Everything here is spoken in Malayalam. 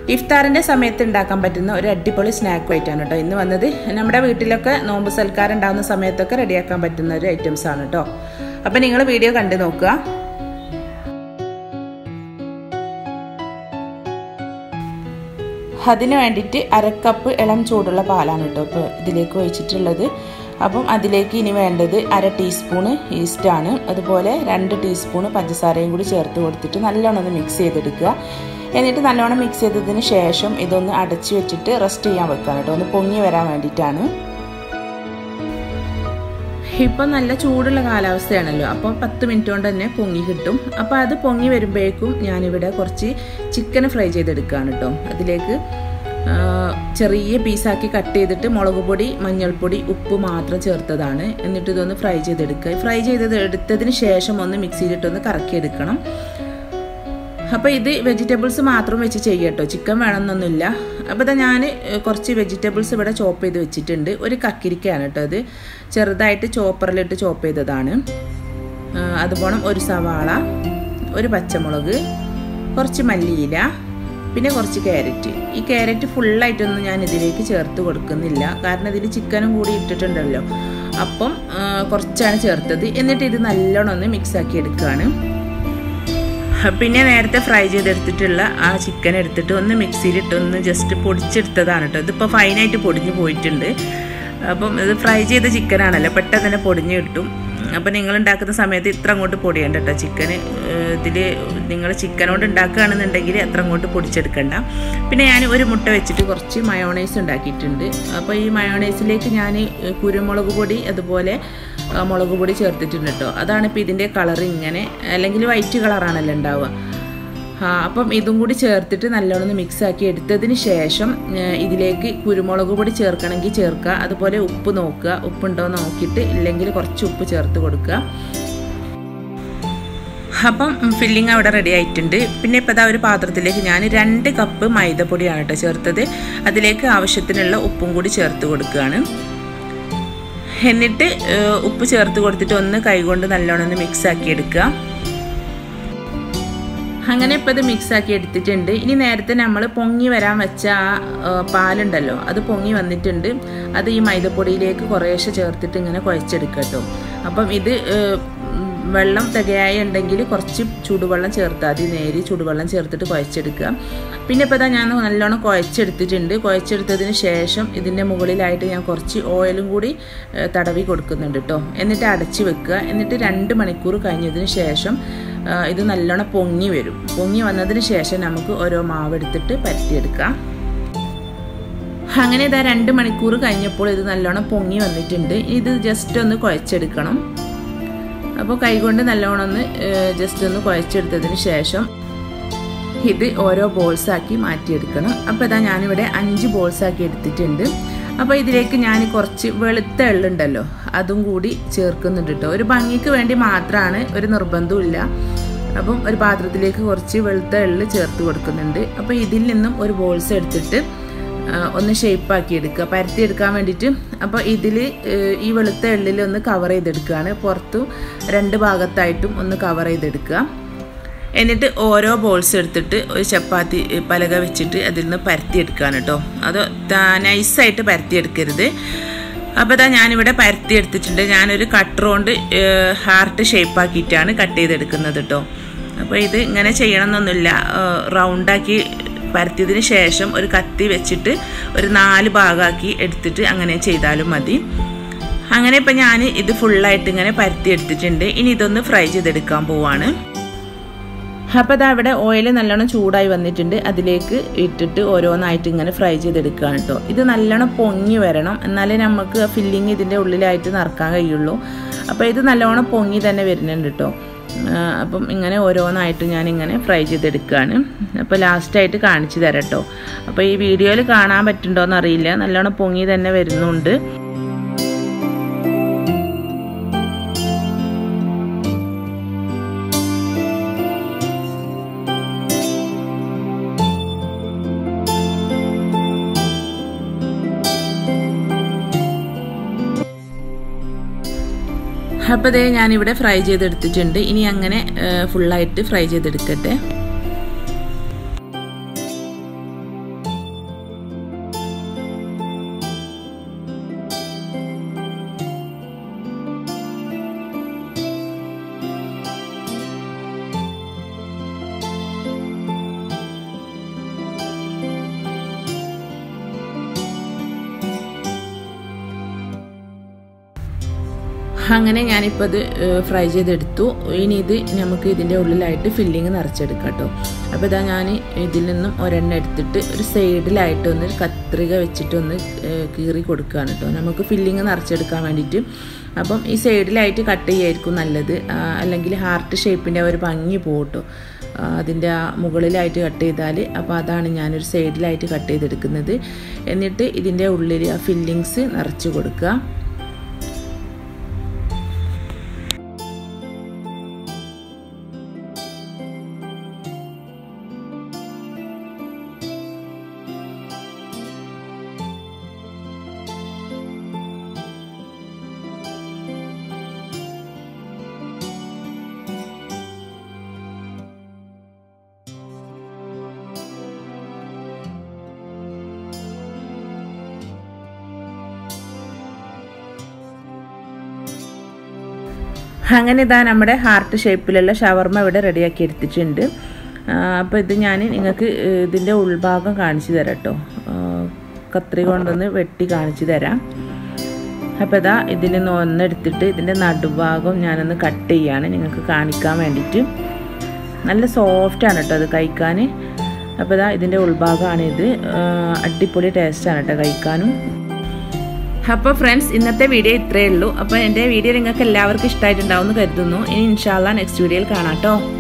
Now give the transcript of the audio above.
ഇഫ്താറിൻ്റെ സമയത്ത് ഉണ്ടാക്കാൻ പറ്റുന്ന ഒരു അടിപൊളി സ്നാക്ക് ആയിട്ടാണ് കേട്ടോ ഇന്ന് വന്നത് നമ്മുടെ വീട്ടിലൊക്കെ നോമ്പ് സൽക്കാരം ഉണ്ടാകുന്ന സമയത്തൊക്കെ റെഡിയാക്കാൻ പറ്റുന്ന ഒരു ഐറ്റംസ് ആണ് കേട്ടോ അപ്പം നിങ്ങൾ വീഡിയോ കണ്ടു നോക്കുക അതിന് വേണ്ടിയിട്ട് അരക്കപ്പ് ഇളം ചൂടുള്ള പാലാണ് കേട്ടോ ഇപ്പോൾ ഇതിലേക്ക് ഒഴിച്ചിട്ടുള്ളത് അപ്പം അതിലേക്ക് ഇനി വേണ്ടത് അര ടീസ്പൂണ് ഈസ്റ്റാണ് അതുപോലെ രണ്ട് ടീസ്പൂണ് പഞ്ചസാരയും കൂടി ചേർത്ത് കൊടുത്തിട്ട് നല്ലോണം ഒന്ന് മിക്സ് ചെയ്തെടുക്കുക എന്നിട്ട് നല്ലോണം മിക്സ് ചെയ്തതിന് ശേഷം ഇതൊന്ന് അടച്ചു വെച്ചിട്ട് റെസ്റ്റ് ചെയ്യാൻ വെക്കാം കേട്ടോ ഒന്ന് പൊങ്ങി വരാൻ വേണ്ടിയിട്ടാണ് ഇപ്പം നല്ല ചൂടുള്ള കാലാവസ്ഥയാണല്ലോ അപ്പോൾ പത്ത് മിനിറ്റ് കൊണ്ട് തന്നെ പൊങ്ങി കിട്ടും അപ്പോൾ അത് പൊങ്ങി വരുമ്പോഴേക്കും ഞാനിവിടെ കുറച്ച് ചിക്കൻ ഫ്രൈ ചെയ്തെടുക്കുകയാണ് കേട്ടോ അതിലേക്ക് ചെറിയ പീസാക്കി കട്ട് ചെയ്തിട്ട് മുളക് പൊടി മഞ്ഞൾപ്പൊടി ഉപ്പ് മാത്രം ചേർത്തതാണ് എന്നിട്ട് ഇതൊന്ന് ഫ്രൈ ചെയ്തെടുക്കുക ഫ്രൈ ചെയ്തത് എടുത്തതിന് ശേഷം ഒന്ന് മിക്സിയിലിട്ടൊന്ന് കറക്കിയെടുക്കണം അപ്പോൾ ഇത് വെജിറ്റബിൾസ് മാത്രം വെച്ച് ചെയ്യട്ടോ ചിക്കൻ വേണമെന്നൊന്നുമില്ല അപ്പോൾ ഇതാ ഞാൻ കുറച്ച് വെജിറ്റബിൾസ് ഇവിടെ ചോപ്പ് ചെയ്ത് വെച്ചിട്ടുണ്ട് ഒരു കക്കിരിക്കയാണ് കേട്ടോ ഇത് ചെറുതായിട്ട് ചോപ്പറിലിട്ട് ചോപ്പ് ചെയ്തതാണ് അതുപോലെ ഒരു സവാള ഒരു പച്ചമുളക് കുറച്ച് മല്ലിയില പിന്നെ കുറച്ച് ക്യാരറ്റ് ഈ ക്യാരറ്റ് ഫുള്ളായിട്ടൊന്നും ഞാൻ ഇതിലേക്ക് ചേർത്ത് കൊടുക്കുന്നില്ല കാരണം ഇതിൽ ചിക്കനും കൂടി ഇട്ടിട്ടുണ്ടല്ലോ അപ്പം കുറച്ചാണ് ചേർത്തത് എന്നിട്ട് ഇത് നല്ലോണം ഒന്ന് മിക്സാക്കി എടുക്കുകയാണ് പിന്നെ നേരത്തെ ഫ്രൈ ചെയ്തെടുത്തിട്ടുള്ള ആ ചിക്കൻ എടുത്തിട്ട് ഒന്ന് മിക്സിയിലിട്ട് ഒന്ന് ജസ്റ്റ് പൊടിച്ചെടുത്തതാണ് കേട്ടോ ഇതിപ്പോൾ ഫൈനായിട്ട് പൊടിഞ്ഞു പോയിട്ടുണ്ട് അപ്പം ഇത് ഫ്രൈ ചെയ്ത ചിക്കനാണല്ലോ പെട്ടെന്ന് തന്നെ പൊടിഞ്ഞ് കിട്ടും അപ്പം നിങ്ങൾ ഉണ്ടാക്കുന്ന സമയത്ത് ഇത്ര അങ്ങോട്ട് പൊടിയണ്ട കേട്ടോ ചിക്കന് ഇതിൽ നിങ്ങൾ ചിക്കനോട് ഉണ്ടാക്കുകയാണെന്നുണ്ടെങ്കിൽ അത്ര അങ്ങോട്ട് പൊടിച്ചെടുക്കണ്ട പിന്നെ ഞാൻ ഒരു മുട്ട വെച്ചിട്ട് കുറച്ച് മയോണൈസ് ഉണ്ടാക്കിയിട്ടുണ്ട് അപ്പോൾ ഈ മയോണൈസിലേക്ക് ഞാൻ കുരുമുളക് പൊടി അതുപോലെ മുളക് പൊടി ചേർത്തിട്ടുണ്ട് കേട്ടോ അതാണ് ഇപ്പോൾ ഇതിൻ്റെ കളർ ഇങ്ങനെ അല്ലെങ്കിൽ വൈറ്റ് കളറാണല്ലോ ഉണ്ടാവുക അപ്പം ഇതും കൂടി ചേർത്തിട്ട് നല്ലോണം ഒന്ന് മിക്സ് ആക്കി എടുത്തതിന് ശേഷം ഇതിലേക്ക് കുരുമുളക് പൊടി ചേർക്കണമെങ്കിൽ ചേർക്കുക അതുപോലെ ഉപ്പ് നോക്കുക ഉപ്പുണ്ടോ നോക്കിയിട്ട് ഇല്ലെങ്കിൽ കുറച്ച് ഉപ്പ് ചേർത്ത് കൊടുക്കുക അപ്പം ഫില്ലിങ് അവിടെ റെഡി ആയിട്ടുണ്ട് പിന്നെ ഇപ്പോൾ ഇതാ ഒരു പാത്രത്തിലേക്ക് ഞാൻ രണ്ട് കപ്പ് മൈദപ്പൊടിയാണ് കേട്ടോ ചേർത്തത് അതിലേക്ക് ആവശ്യത്തിനുള്ള ഉപ്പും കൂടി ചേർത്ത് കൊടുക്കുകയാണ് എന്നിട്ട് ഉപ്പ് ചേർത്ത് കൊടുത്തിട്ട് ഒന്ന് കൈകൊണ്ട് നല്ലോണം ഒന്ന് മിക്സ് ആക്കി എടുക്കുക അങ്ങനെ ഇപ്പോൾ ഇത് മിക്സ് ആക്കി എടുത്തിട്ടുണ്ട് ഇനി നേരത്തെ നമ്മൾ പൊങ്ങി വരാൻ വെച്ച ആ പാലുണ്ടല്ലോ അത് പൊങ്ങി വന്നിട്ടുണ്ട് അത് ഈ മൈദപ്പൊടിയിലേക്ക് കുറേശ്ശെ ചേർത്തിട്ട് ഇങ്ങനെ കുഴച്ചെടുക്കുക കേട്ടോ അപ്പം ഇത് വെള്ളം തികയായി ഉണ്ടെങ്കിൽ കുറച്ച് ചൂടുവെള്ളം ചേർത്താൽ മതി നേരി ചൂടുവെള്ളം ചേർത്തിട്ട് കുഴച്ചെടുക്കുക പിന്നെ ഇപ്പോൾ ഇതാ ഞാൻ നല്ലോണം കുഴച്ചെടുത്തിട്ടുണ്ട് കുഴച്ചെടുത്തതിന് ശേഷം ഇതിൻ്റെ മുകളിലായിട്ട് ഞാൻ കുറച്ച് ഓയിലും കൂടി തടവി കൊടുക്കുന്നുണ്ട് കേട്ടോ എന്നിട്ട് അടച്ച് വെക്കുക എന്നിട്ട് രണ്ട് മണിക്കൂർ കഴിഞ്ഞതിന് ശേഷം ഇത് നല്ലോണം പൊങ്ങി വരും പൊങ്ങി വന്നതിന് ശേഷം നമുക്ക് ഓരോ മാവ് എടുത്തിട്ട് പരത്തിയെടുക്കാം അങ്ങനെ ഇതാ രണ്ട് മണിക്കൂർ കഴിഞ്ഞപ്പോൾ ഇത് നല്ലോണം പൊങ്ങി വന്നിട്ടുണ്ട് ഇത് ജസ്റ്റ് ഒന്ന് കുഴച്ചെടുക്കണം അപ്പോൾ കൈകൊണ്ട് നല്ലോണം ഒന്ന് ജസ്റ്റ് ഒന്ന് കുഴച്ചെടുത്തതിന് ശേഷം ഇത് ഓരോ ബോൾസാക്കി മാറ്റിയെടുക്കണം അപ്പോൾ ഇതാ ഞാനിവിടെ അഞ്ച് ബോൾസാക്കി എടുത്തിട്ടുണ്ട് അപ്പോൾ ഇതിലേക്ക് ഞാൻ കുറച്ച് വെളുത്ത എള്ളുണ്ടല്ലോ അതും കൂടി ചേർക്കുന്നുണ്ട് കേട്ടോ ഒരു ഭംഗിക്ക് വേണ്ടി മാത്രമാണ് ഒരു നിർബന്ധമില്ല അപ്പം ഒരു പാത്രത്തിലേക്ക് കുറച്ച് വെളുത്ത എള്ള് ചേർത്ത് കൊടുക്കുന്നുണ്ട് അപ്പോൾ ഇതിൽ നിന്നും ഒരു ബോൾസ് എടുത്തിട്ട് ഒന്ന് ഷേപ്പാക്കി എടുക്കുക പരത്തി എടുക്കാൻ വേണ്ടിയിട്ട് അപ്പോൾ ഇതിൽ ഈ വെളുത്ത എള്ളിൽ ഒന്ന് കവർ ചെയ്തെടുക്കുകയാണ് പുറത്തും രണ്ട് ഭാഗത്തായിട്ടും ഒന്ന് കവർ ചെയ്തെടുക്കുക എന്നിട്ട് ഓരോ ബോൾസ് എടുത്തിട്ട് ഒരു ചപ്പാത്തി പലക വെച്ചിട്ട് അതിൽ നിന്ന് പരത്തിയെടുക്കുകയാണ് കേട്ടോ അത് നൈസായിട്ട് പരത്തിയെടുക്കരുത് അപ്പോൾ ഇതാ ഞാനിവിടെ പരത്തി എടുത്തിട്ടുണ്ട് ഞാനൊരു കട്ടർ കൊണ്ട് ഹാർട്ട് ഷേപ്പാക്കിയിട്ടാണ് കട്ട് ചെയ്തെടുക്കുന്നത് കേട്ടോ അപ്പോൾ ഇത് ഇങ്ങനെ ചെയ്യണമെന്നൊന്നുമില്ല റൗണ്ടാക്കി പരത്തിയതിന് ശേഷം ഒരു കത്തി വെച്ചിട്ട് ഒരു നാല് ഭാഗമാക്കി എടുത്തിട്ട് അങ്ങനെ ചെയ്താലും മതി അങ്ങനെ ഇപ്പം ഞാൻ ഇത് ഫുള്ളായിട്ട് ഇങ്ങനെ പരത്തി എടുത്തിട്ടുണ്ട് ഇനി ഇതൊന്ന് ഫ്രൈ ചെയ്തെടുക്കാൻ പോവാണ് അപ്പോൾ അത് അവിടെ ഓയിൽ നല്ലോണം ചൂടായി വന്നിട്ടുണ്ട് അതിലേക്ക് ഇട്ടിട്ട് ഓരോന്നായിട്ട് ഇങ്ങനെ ഫ്രൈ ചെയ്തെടുക്കുകയാണ് കേട്ടോ ഇത് നല്ലോണം പൊങ്ങി വരണം എന്നാലേ നമുക്ക് ഫില്ലിങ് ഇതിൻ്റെ ഉള്ളിലായിട്ട് നിറക്കാൻ കഴിയുള്ളൂ അപ്പോൾ ഇത് നല്ലോണം പൊങ്ങി തന്നെ വരുന്നുണ്ട് കേട്ടോ അപ്പം ഇങ്ങനെ ഓരോന്നായിട്ട് ഞാനിങ്ങനെ ഫ്രൈ ചെയ്തെടുക്കുകയാണ് അപ്പോൾ ലാസ്റ്റായിട്ട് കാണിച്ചു തരാം കേട്ടോ അപ്പോൾ ഈ വീഡിയോയിൽ കാണാൻ പറ്റുന്നുണ്ടോയെന്ന് അറിയില്ല നല്ലോണം പൊങ്ങി തന്നെ വരുന്നുണ്ട് അപ്പോൾ ഇതേ ഞാനിവിടെ ഫ്രൈ ചെയ്തെടുത്തിട്ടുണ്ട് ഇനി അങ്ങനെ ഫുള്ളായിട്ട് ഫ്രൈ ചെയ്തെടുക്കട്ടെ അങ്ങനെ ഞാനിപ്പോൾ ഇത് ഫ്രൈ ചെയ്തെടുത്തു ഇനി ഇത് നമുക്ക് ഇതിൻ്റെ ഉള്ളിലായിട്ട് ഫില്ലിങ് നിറച്ചെടുക്കാം കേട്ടോ അപ്പോൾ ഇതാ ഞാൻ ഇതിൽ നിന്നും ഒരെണ്ണം എടുത്തിട്ട് ഒരു സൈഡിലായിട്ട് ഒന്ന് കത്രിക വെച്ചിട്ട് ഒന്ന് കീറി കൊടുക്കുകയാണ് കേട്ടോ നമുക്ക് ഫില്ലിങ് നിറച്ചെടുക്കാൻ വേണ്ടിയിട്ട് അപ്പം ഈ സൈഡിലായിട്ട് കട്ട് ചെയ്യായിരിക്കും നല്ലത് അല്ലെങ്കിൽ ഹാർട്ട് ഷേപ്പിൻ്റെ ഒരു ഭംഗി പോകട്ടോ അതിൻ്റെ ആ മുകളിലായിട്ട് കട്ട് ചെയ്താൽ അപ്പോൾ അതാണ് ഞാനൊരു സൈഡിലായിട്ട് കട്ട് ചെയ്തെടുക്കുന്നത് എന്നിട്ട് ഇതിൻ്റെ ഉള്ളിൽ ആ ഫില്ലിങ്സ് നിറച്ച് കൊടുക്കുക അങ്ങനെ ഇതാ നമ്മുടെ ഹാർട്ട് ഷേപ്പിലുള്ള ഷവർമ ഇവിടെ റെഡിയാക്കി എടുത്തിട്ടുണ്ട് അപ്പോൾ ഇത് ഞാൻ നിങ്ങൾക്ക് ഇതിൻ്റെ ഉൾഭാഗം കാണിച്ചു തരാം കേട്ടോ കത്രി കൊണ്ടൊന്ന് വെട്ടി കാണിച്ചു തരാം അപ്പോൾ ഇതാ ഇതിൽ നിന്ന് ഒന്നെടുത്തിട്ട് ഇതിൻ്റെ നടുഭാഗം ഞാനൊന്ന് കട്ട് ചെയ്യാണ് നിങ്ങൾക്ക് കാണിക്കാൻ വേണ്ടിയിട്ട് നല്ല സോഫ്റ്റാണ് കേട്ടോ അത് കഴിക്കാൻ അപ്പോൾ ഇതാ ഇതിൻ്റെ ഉൾഭാഗമാണിത് അടിപൊളി ടേസ്റ്റാണ് കേട്ടോ കഴിക്കാനും അപ്പോൾ ഫ്രണ്ട്സ് ഇന്നത്തെ വീഡിയോ ഇത്രയേ ഉള്ളൂ അപ്പോൾ എൻ്റെ വീഡിയോ നിങ്ങൾക്ക് എല്ലാവർക്കും ഇഷ്ടമായിട്ടുണ്ടാവും എന്ന് കരുതുന്നു ഇനി ഇൻഷാല്ല നെക്സ്റ്റ് വീഡിയോയിൽ കാണാം കേട്ടോ